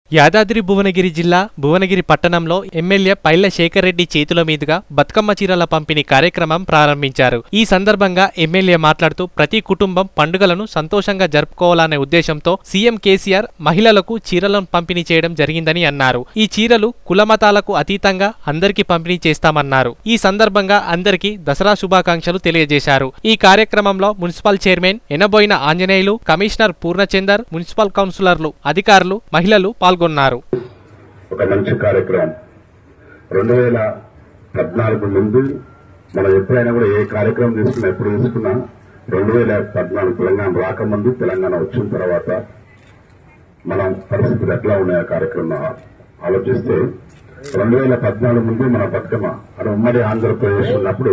యాదాద్రి భువనగిరి జిల్లా భువనగిరి పట్టణంలో ఎమ్మెల్యే పైల శేఖర్ రెడ్డి చేతుల మీదుగా బతుకమ్మ చీరల పంపిణీ కార్యక్రమం ప్రారంభించారు ఈ సందర్భంగా ఎమ్మెల్యే మాట్లాడుతూ ప్రతి కుటుంబం పండుగలను సంతోషంగా జరుపుకోవాలనే ఉద్దేశంతో సీఎం కేసీఆర్ మహిళలకు చీరలను పంపిణీ చేయడం జరిగిందని అన్నారు ఈ చీరలు కులమతాలకు అతీతంగా అందరికీ పంపిణీ చేస్తామన్నారు ఈ సందర్భంగా అందరికీ దసరా శుభాకాంక్షలు తెలియజేశారు ఈ కార్యక్రమంలో municipal chairman Enaboina Anjaneyulu commissioner Purnachander municipal కౌన్సిలర్లు అధికారులు మహిళలు పాల్గొన్నారు ఒక మంచి కార్యక్రమం రెండు వేల పద్నాలుగు ముందు మనం ఎప్పుడైనా కూడా ఏ కార్యక్రమం తీసుకున్నా ఎప్పుడు తీసుకున్నా రెండు వేల పద్నాలుగు తెలంగాణ రాకముందు తెలంగాణ వచ్చిన తర్వాత మనం పరిస్థితులు ఎట్లా ఉన్నాయి ఆ కార్యక్రమం ఆలోచిస్తే రెండు వేల పద్నాలుగు ముందు మన బతుకమ్మ అది ఉమ్మడి ఆంధ్రప్రదేశ్ ఉన్నప్పుడు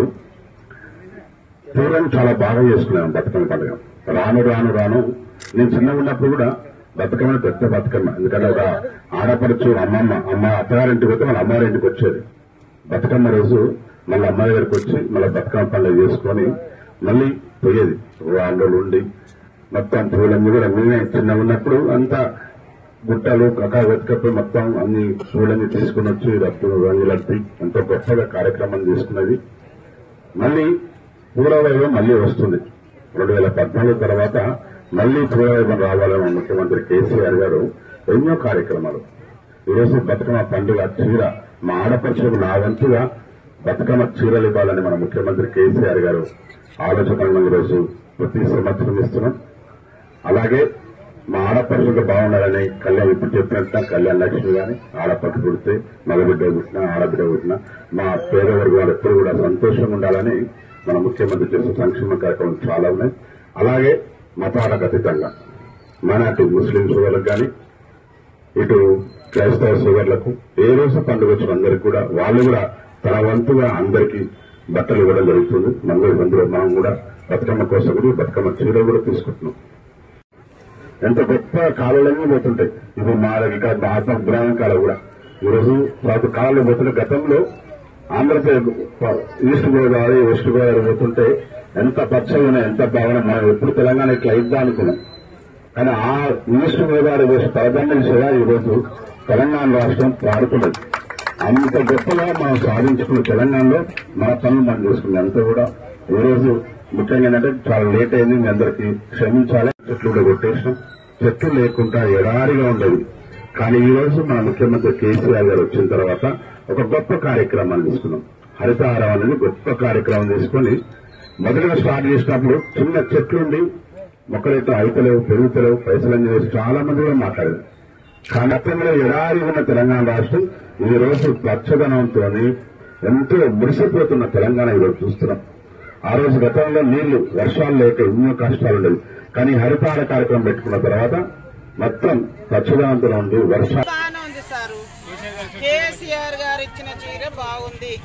పూర్వం చాలా బాగా చేసుకున్నాం బతుకమ్మ పండుగ రాను రాను రాను నేను చిన్నగా ఉన్నప్పుడు కూడా బతుకమ్మ పెద్ద బతుకమ్మ ఎందుకంటే ఒక ఆడపడుచు అమ్మమ్మ అమ్మ అత్తగారింటికి పోతే మన అమ్మగారింటికి వచ్చేది బతుకమ్మ రోజు మళ్ళీ అమ్మ దగ్గరికి వచ్చి మళ్ళీ బతుకమ్మ పండుగ చేసుకొని మళ్ళీ పోయేది వాళ్ళు ఉండి మొత్తం పూలన్నీ కూడా మేమే చిన్నగా ఉన్నప్పుడు అంతా గుట్టలు కకా వెతకపోయి మొత్తం అన్ని పూలన్నీ తీసుకుని వచ్చి రత్తులు రంగులట్టి ఎంతో గొప్పగా కార్యక్రమం తీసుకున్నది మళ్ళీ పూర్వవైభవం మళ్ళీ వస్తుంది రెండు వేల పద్నాలుగు తర్వాత మళ్ళీ పూర్వవైభవం రావాలని ముఖ్యమంత్రి కేసీఆర్ గారు ఎన్నో కార్యక్రమాలు ఈరోజు బతుకమ్మ పండుగ చీర మా ఆడపడుచులకు నా వంతుగా బతుకమ్మ చీరలు ఇవ్వాలని మన ముఖ్యమంత్రి కేసీఆర్ గారు ఆలోచన ఈరోజు ప్రతి సంవత్సరం ఇస్తున్నాం అలాగే మా ఆడపడుచులకు బాగుండాలని కళ్యాణ్ ఇప్పుడు చెప్పినట్టు కళ్యాణ్ లక్ష్మి గాని ఆడపడుచు పుడితే మగబిడ్డ పుట్టినా ఆడబిడ్డ పుట్టినా మా పేద వర్గాలు ఎప్పుడు కూడా సంతోషంగా ఉండాలని మన ముఖ్యమంత్రి చేసే సంక్షేమ కార్యక్రమం చాలా ఉన్నాయి అలాగే మతాలకు అతీతంగా మైనార్టీ ముస్లిం సోదరులకు కానీ ఇటు క్రైస్తవ సోదరులకు ఏ రోజు పండుగ వచ్చిన అందరికి కూడా వాళ్ళు కూడా తన వంతుగా అందరికీ బట్టలు ఇవ్వడం జరుగుతుంది మంగళ బంధువులు మనం కూడా బతుకమ్మ కోసం కూడా బతుకమ్మ చీర కూడా తీసుకుంటున్నాం ఎంత గొప్ప కాలువలన్నీ పోతుంటాయి ఇప్పుడు మా ఇక్కడ మహాత్మా గ్రామం కాలం కూడా ఈరోజు ప్రతి కాలంలో పోతుంటే గతంలో ఆంధ్రప్రదేశ్ ఈస్ట్ గోదావరి వెస్ట్ గోదావరి పోతుంటే ఎంత పచ్చగా ఉన్నాయి ఎంత బాగున్నాయి మనం ఎప్పుడు తెలంగాణ ఇట్లా ఇద్దాం అనుకున్నాం కానీ ఆ ఈస్ట్ గోదావరి వేసి పదకొండు దిశగా ఈరోజు తెలంగాణ రాష్ట్రం పాడుతున్నది అంత గొప్పగా మనం సాధించుకున్న తెలంగాణలో మన పనులు మనం చేసుకున్నాం అంతా కూడా ఈ రోజు ముఖ్యంగా ఏంటంటే చాలా లేట్ అయింది మీ అందరికీ క్షమించాలి చెట్లు కూడా కొట్టేసినాం చెట్లు లేకుండా ఎడారిగా ఉండేది కానీ ఈ రోజు మన ముఖ్యమంత్రి కేసీఆర్ గారు వచ్చిన తర్వాత ఒక గొప్ప కార్యక్రమాన్ని తీసుకున్నాం హరితహారం అనేది గొప్ప కార్యక్రమం తీసుకొని మొదలుగా స్టార్ట్ చేసినప్పుడు చిన్న చెట్లుండి మొక్కలైతే అయితలేవు పెరుగుతలేవు పైసలు అని చెప్పేసి చాలా మంది కూడా మాట్లాడారు కానీ అక్కడ ఎడారి ఉన్న తెలంగాణ రాష్ట్రం ఈ రోజు పచ్చదనంతో ఎంతో మురిసిపోతున్న తెలంగాణ ఈరోజు చూస్తున్నాం ఆ రోజు గతంలో నీళ్లు వర్షాలు లేక ఎన్నో కష్టాలు ఉండేవి కానీ హరితార కార్యక్రమం పెట్టుకున్న తర్వాత మొత్తం పచ్చదనంతో ఉండి వర్షాలు బాగానే ఉంది సారు కేసీఆర్ గారు ఇచ్చిన చీర బాగుంది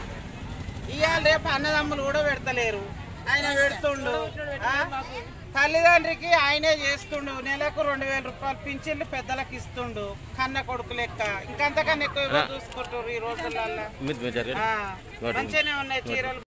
ఇవాళ రేపు అన్నదమ్ములు కూడా పెడతలేరు ఆయన పెడుతుండు ఆ? తల్లిదండ్రికి ఆయనే చేస్తుండు నెలకు రెండు వేల రూపాయలు పింఛన్లు పెద్దలకు ఇస్తుండు కన్న కొడుకు లెక్క ఇంకంతకన్నా ఎక్కువ ఎవరు చూసుకుంటారు ఈ రోజులల్లో మీరు మీరు జరగండి ఆ, మంచిగానే ఉన్నాయి చీరలు